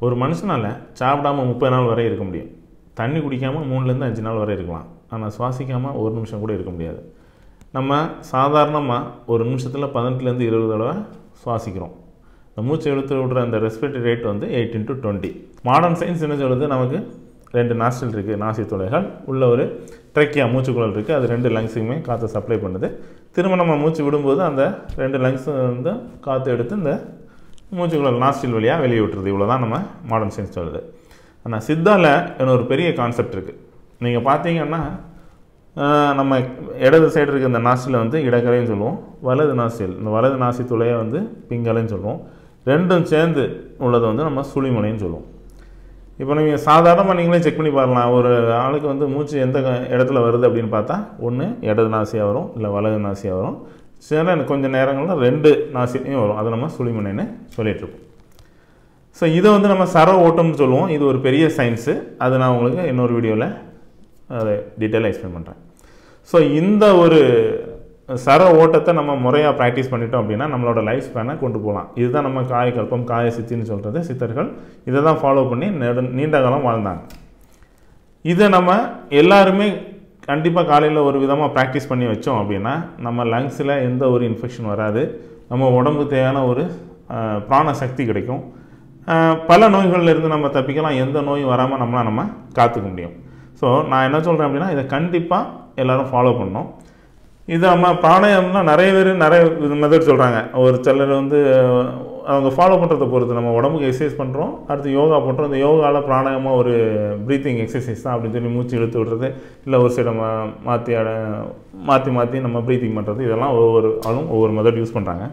ஒரு மனுஷனால் சாப்பிடாம முப்பது நாள் வரை இருக்க முடியும் தண்ணி குடிக்காமல் மூணுலேருந்து அஞ்சு நாள் வரை இருக்கலாம் ஆனால் சுவாசிக்காமல் ஒரு நிமிஷம் கூட இருக்க முடியாது நம்ம சாதாரணமாக ஒரு நிமிஷத்தில் பதினெட்டுலேருந்து இருபது தடவை சுவாசிக்கிறோம் இந்த மூச்சு இழுத்து விடுற அந்த ரெஸ்பிரேட்டரி ரேட் வந்து eighteen to twenty modern science என்ன சொல்லுது நமக்கு ரெண்டு நாஸ்டில் இருக்குது நாசி துளைகள் உள்ள ஒரு ட்ரெக்கியா மூச்சுக்குழல் இருக்குது அது ரெண்டு லங்ஸுக்குமே காற்றை சப்ளை பண்ணுது திரும்ப நம்ம மூச்சு விடும்போது அந்த ரெண்டு லங்ஸ் வந்து காற்று எடுத்து இந்த மூச்சுக்குழல் நாஸ்டில் வழியாக வெளியே விட்டுருது இவ்வளோ தான் நம்ம மாடர்ன் சயின்ஸ் சொல்லுது ஆனால் சித்தாவில் இன்னொரு பெரிய கான்செப்ட் இருக்குது நீங்கள் பார்த்தீங்கன்னா ஆஹ், நம்ம இடது சைடு இருக்க இந்த நாசில் வந்து இடக்கரைன்னு சொல்லுவோம் வலது நாசில் இந்த வலது நாசி துளையை வந்து பிங்கலைன்னு சொல்லுவோம் ரெண்டும் சேர்ந்து உள்ளதை வந்து நம்ம சுழிமுனைன்னு சொல்லுவோம் இப்போ நீங்கள் சாதாரணமாக நீங்களே செக் பண்ணி பாருலாம் ஒரு ஆளுக்கு வந்து மூச்சு எந்த க- இடத்துல வருது அப்படின்னு பார்த்தா ஒன்று இடது நாசியாக வரும் இல்லை வலது நாசியாக வரும் சில கொஞ்சம் நேரங்களில் ரெண்டு நாசிலையும் வரும் அதை நம்ம சுழிமுனைன்னு சொல்லிட்டு இருப்போம் ஸோ இதை வந்து நம்ம சர ஓட்டம்னு சொல்லுவோம் இது ஒரு பெரிய சயின்ஸு அது நான் உங்களுக்கு இன்னொரு வீடியோவில் அதை டீட்டெயிலாக எக்ஸ்பிளைன் பண்ணுறேன் ஸோ இந்த ஒரு சர ஓட்டத்தை நம்ம முறையாக ப்ராக்டிஸ் பண்ணிட்டோம் அப்படின்னா நம்மளோட லைஃப் ஸ்பேனை கொண்டு போகலாம் இதுதான் நம்ம காய கல்பம் காய சித்தின்னு சொல்கிறது சித்தர்கள் இதை தான் ஃபாலோ பண்ணி நெடு நீண்ட காலம் வாழ்ந்தாங்க இதை நம்ம எல்லாருமே கண்டிப்பாக காலையில் ஒரு விதமாக ப்ராக்டிஸ் பண்ணி வச்சோம் அப்படின்னா நம்ம லங்ஸில் எந்த ஒரு இன்ஃபெக்ஷன் வராது நம்ம உடம்புக்கு தேவையான ஒரு அஹ், பிராண சக்தி கிடைக்கும் அஹ், பல நோய்கள்ல இருந்து நம்ம தப்பிக்கலாம் எந்த நோயும் வராமல் நம்மளால் நம்ம காத்துக்க முடியும் ஸோ நான் என்ன சொல்கிறேன் அப்படின்னா இதை கண்டிப்பாக எல்லாரும் ஃபாலோ பண்ணணும் இது நம்ம பிராணாயாமம்னா நிறைய பேர் நிறைய மெத்தட் சொல்கிறாங்க ஒரு சிலர் வந்து அஹ், அவங்க ஃபாலோ பண்ணுறத பொறுத்து நம்ம உடம்புக்கு எக்ஸசைஸ் பண்ணுறோம் அடுத்து யோகா பண்ணுறோம் இந்த யோகாவில் பிராணாயாமம் ஒரு ப்ரீத்திங் எக்ஸசைஸ் தான் அப்படின்னு சொல்லி மூச்சு இழுத்து விடுறது இல்லை ஒரு சில மா மாற்றி அட மாற்றி மாற்றி நம்ம ப்ரீத்திங் பண்ணுறது இதெல்லாம் ஒவ்வொரு ஆளும் ஒவ்வொரு மெத்தட் யூஸ் பண்ணுறாங்க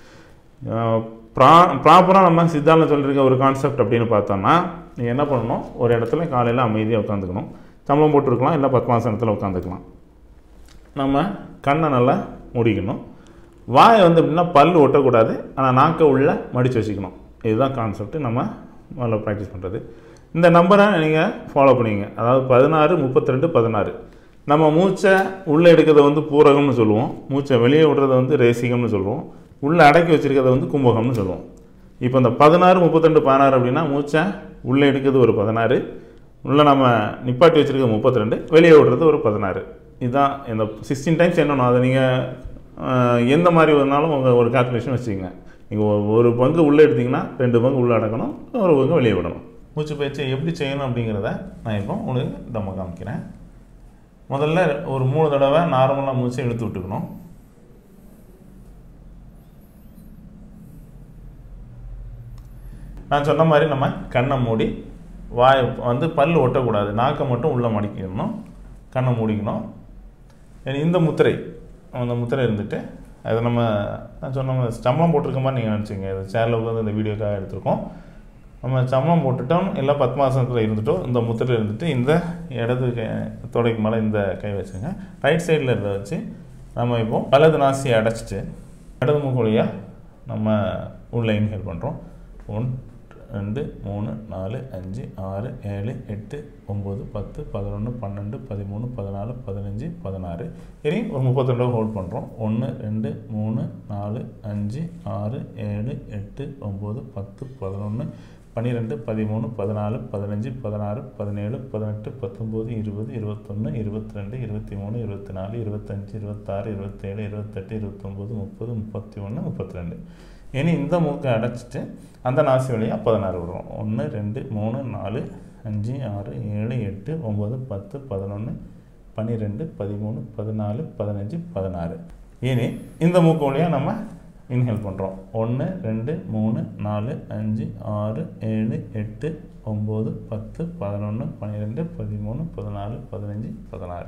ப்ரா ப்ராப்பராக நம்ம சித்தாவில் சொல்லியிருக்க ஒரு கான்செப்ட் அப்படின்னு பார்த்தோம்னா நீங்கள் என்ன பண்ணணும் ஒரு இடத்துல காலையில் அமைதியாக உட்காந்துக்கணும் சம்பளம் போட்டிருக்கலாம் இல்லை பத்மாசனத்தில் உட்காந்துக்கலாம் நம்ம கண்ணை நல்லா மூடிக்கணும் வாயை வந்து எப்படின்னா பல் ஒட்டக்கூடாது ஆனால் நாக்கை உள்ள மடித்து வச்சுக்கணும் இதுதான் கான்செப்ட் நம்ம முதல்ல ப்ராக்டிஸ் பண்ணுறது இந்த நம்பரை நீங்கள் ஃபாலோ பண்ணிங்க அதாவது பதினாறு முப்பத்தி ரெண்டு பதினாறு நம்ம மூச்சை உள்ளே எடுக்கிறத வந்து பூரகம்னு சொல்லுவோம் மூச்சை வெளியே விடுறத வந்து ரேசிகம்னு சொல்லுவோம் உள்ளே அடக்கி வச்சிருக்கிறத வந்து கும்பகம்னு சொல்லுவோம் இப்போ இந்த பதினாறு முப்பத்திரெண்டு பதினாறு அப்படின்னா மூச்சை உள்ளே எடுக்கிறது ஒரு பதினாறு உள்ளே நம்ம நிப்பாட்டி வச்சிருக்க முப்பத்தி ரெண்டு வெளியே விடுறது ஒரு பதினாறு இதுதான் இந்த சிக்ஸ்டீன் டைம்ஸ் என்னணும் அதை நீங்கள் எந்த மாதிரி வேணாலும் உங்கள் ஒரு கால்குலேஷன் வச்சுக்கோங்க நீங்கள் ஒரு பங்கு உள்ளே எடுத்தீங்கன்னா ரெண்டு பங்கு உள்ளே அடக்கணும் ஒரு பங்கு வெளியே விடணும் மூச்சு பயிற்சியை எப்படி செய்யணும் அப்படிங்கிறத நான் இப்போ உங்களுக்கு தம்ம காமிக்கிறேன் முதல்ல ஒரு மூணு தடவை நார்மலாக மூச்சை இழுத்து விட்டுக்கணும் நான் சொன்ன மாதிரி நம்ம கண்ணை மூடி வாய் வந்து பல் ஒட்டக்கூடாது நாக்கை மட்டும் உள்ளே மடிக்கணும் கண்ணை மூடிக்கணும் இனி இந்த முத்திரை அந்த முத்திரை இருந்துட்டு அதை நம்ம நான் சொன்ன மாதிரி சம்பளம் போட்டிருக்க மாதிரி நீங்கள் நினச்சிங்க இது சேரில் உட்காந்து இந்த வீடியோக்காக எடுத்திருக்கோம் நம்ம சம்பளம் போட்டுட்டோம் இல்லை பத்மாசனத்தில் இருந்துட்டோம் இந்த முத்திரை இருந்துட்டு இந்த இடது கை தொடைக்கு மேலே இந்த கை வச்சுங்க ரைட் சைடில் இருந்த வச்சு நம்ம இப்போ வலது நாசியை அடைச்சிட்டு இடது மூக்கு வழியா நம்ம உள்ளே இன்ஹேல் பண்ணுறோம் ஒன் ரெண்டு மூணு நாலு அஞ்சு ஆறு ஏழு எட்டு ஒம்பது பத்து பதினொன்று பன்னெண்டு பதிமூணு பதினாலு பதினஞ்சு பதினாறு இனி ஒரு முப்பத்தி ஹோல்ட் பண்ணுறோம் ஒன்று ரெண்டு மூணு நாலு அஞ்சு ஆறு ஏழு எட்டு ஒம்பது பத்து பதினொன்று பன்னிரெண்டு பதிமூணு பதினாலு பதினஞ்சு பதினாறு பதினேழு பதினெட்டு பத்தொம்போது இருபது இருபத்தொன்று இருபத்தி ரெண்டு இருபத்தி மூணு இருபத்தி நாலு இருபத்தஞ்சு இருபத்தாறு இருபத்தேழு இருபத்தெட்டு இருபத்தொம்போது முப்பது முப்பத்தி ஒன்று முப்பத்தி ரெண்டு இனி இந்த மூக்கை அடைச்சிட்டு அந்த நாசி வழியாக பதினாறு விடுறோம் ஒன்று ரெண்டு மூணு நாலு அஞ்சு ஆறு ஏழு எட்டு ஒம்பது பத்து பதினொன்று பன்னிரெண்டு பதிமூணு பதினாலு பதினஞ்சு பதினாறு இனி இந்த மூக்கு வழியாக நம்ம இன்ஹேல் பண்ணுறோம் ஒன்று ரெண்டு மூணு நாலு அஞ்சு ஆறு ஏழு எட்டு ஒம்பது பத்து பதினொன்று பன்னிரெண்டு பதிமூணு பதினாலு பதினஞ்சு பதினாறு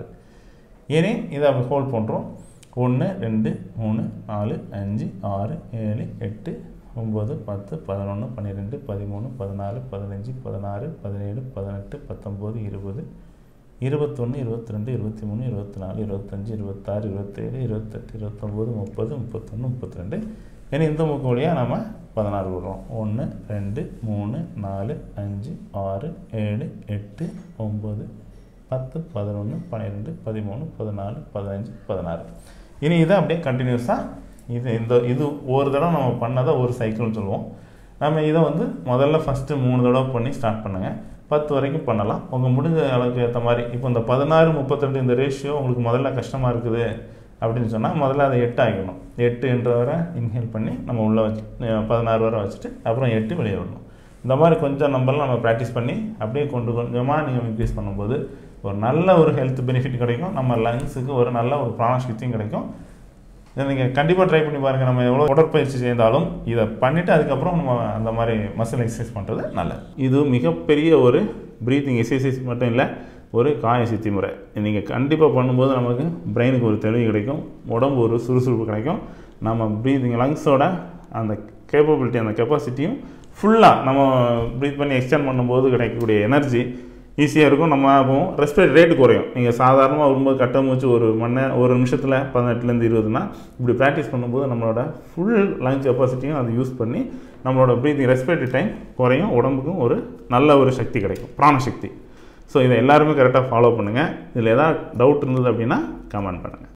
இனி இதை ஹோல்ட் பண்ணுறோம் ஒன்று ரெண்டு மூணு நாலு அஞ்சு ஆறு ஏழு எட்டு ஒம்பது பத்து பதினொன்று பன்னிரெண்டு பதிமூணு பதினாலு பதினஞ்சு பதினாறு பதினேழு பதினெட்டு பத்தொம்போது இருபது இருபத்தொன்று இருபத்தி ரெண்டு இருபத்தி மூணு இருபத்தி நாலு இருபத்தஞ்சி இருபத்தாறு இருபத்தேழு இருபத்தெட்டு இருபத்தொம்போது முப்பது முப்பத்தொன்று முப்பத்தி ரெண்டு இனி இந்த மூக்கு வழியாக நம்ம பதினாறு விடுறோம் ஒன்று ரெண்டு மூணு நாலு அஞ்சு ஆறு ஏழு எட்டு ஒம்பது பத்து பதினொன்று பன்னிரெண்டு பதிமூணு பதினாலு பதினஞ்சு பதினாறு இனி இதை அப்படியே கண்டினியூஸாக இது இந்த இது ஒரு தடவை நம்ம பண்ணதை ஒரு சைக்கிள்னு சொல்லுவோம் நம்ம இதை வந்து முதல்ல ஃபஸ்ட்டு மூணு தடவை பண்ணி ஸ்டார்ட் பண்ணுங்கள் பத்து வரைக்கும் பண்ணலாம் உங்கள் முடிஞ்ச அளவுக்கு ஏற்ற மாதிரி இப்போ இந்த பதினாறு முப்பத்தெட்டு இந்த ரேஷியோ உங்களுக்கு முதல்ல கஷ்டமாக இருக்குது அப்படின்னு சொன்னால் முதல்ல அதை எட்டு ஆகிக்கணும் எட்டுன்ற வரை இன்ஹேல் பண்ணி நம்ம உள்ளே வச்சு பதினாறு வரை வச்சுட்டு அப்புறம் எட்டு வெளியே விடணும் இந்த மாதிரி கொஞ்சம் நம்பர்லாம் நம்ம ப்ராக்டிஸ் பண்ணி அப்படியே கொண்டு கொஞ்சமாக நீங்கள் இன்க்ரீஸ் பண்ணும்போது ஒரு நல்ல ஒரு ஹெல்த் பெனிஃபிட் கிடைக்கும் நம்ம லங்ஸுக்கு ஒரு நல்ல ஒரு பிராணசக்தியும் கிடைக்கும் இதை நீங்கள் கண்டிப்பாக ட்ரை பண்ணி பாருங்கள் நம்ம எவ்வளோ உடற்பயிற்சி செய்தாலும் இதை பண்ணிவிட்டு அதுக்கப்புறம் நம்ம அந்த மாதிரி மசில் எக்ஸசைஸ் பண்ணுறது நல்லது இது மிகப்பெரிய ஒரு ப்ரீத்திங் எக்ஸசைஸ் மட்டும் இல்லை ஒரு காய சித்தி முறை நீங்கள் கண்டிப்பாக பண்ணும்போது நமக்கு பிரெயினுக்கு ஒரு தெளிவு கிடைக்கும் உடம்பு ஒரு சுறுசுறுப்பு கிடைக்கும் நம்ம ப்ரீத்திங் லங்ஸோட அந்த கேப்பபிலிட்டி அந்த கெப்பாசிட்டியும் ஃபுல்லாக நம்ம ப்ரீத் பண்ணி எக்ஸ்டெண்ட் பண்ணும்போது கிடைக்கக்கூடிய எனர்ஜி ஈஸியாக இருக்கும் நம்ம ஆகும் ரெஸ்பிரேட் ரேட்டு குறையும் நீங்கள் சாதாரணமாக வரும்போது கட்ட மூச்சு ஒரு மணி நேரம் ஒரு நிமிஷத்தில் பதினெட்டுலேருந்து இருபதுனா இப்படி ப்ராக்டிஸ் பண்ணும்போது நம்மளோட ஃபுல் லங் கெப்பாசிட்டியும் அதை யூஸ் பண்ணி நம்மளோட ப்ரீத்திங் ரெஸ்பிரேட்டரி டைம் குறையும் உடம்புக்கும் ஒரு நல்ல ஒரு சக்தி கிடைக்கும் பிராணசக்தி ஸோ இதை எல்லாருமே கரெக்டாக ஃபாலோ பண்ணுங்கள் இதில் எதாவது டவுட் இருந்தது அப்படின்னா கமெண்ட் பண்ணுங்கள்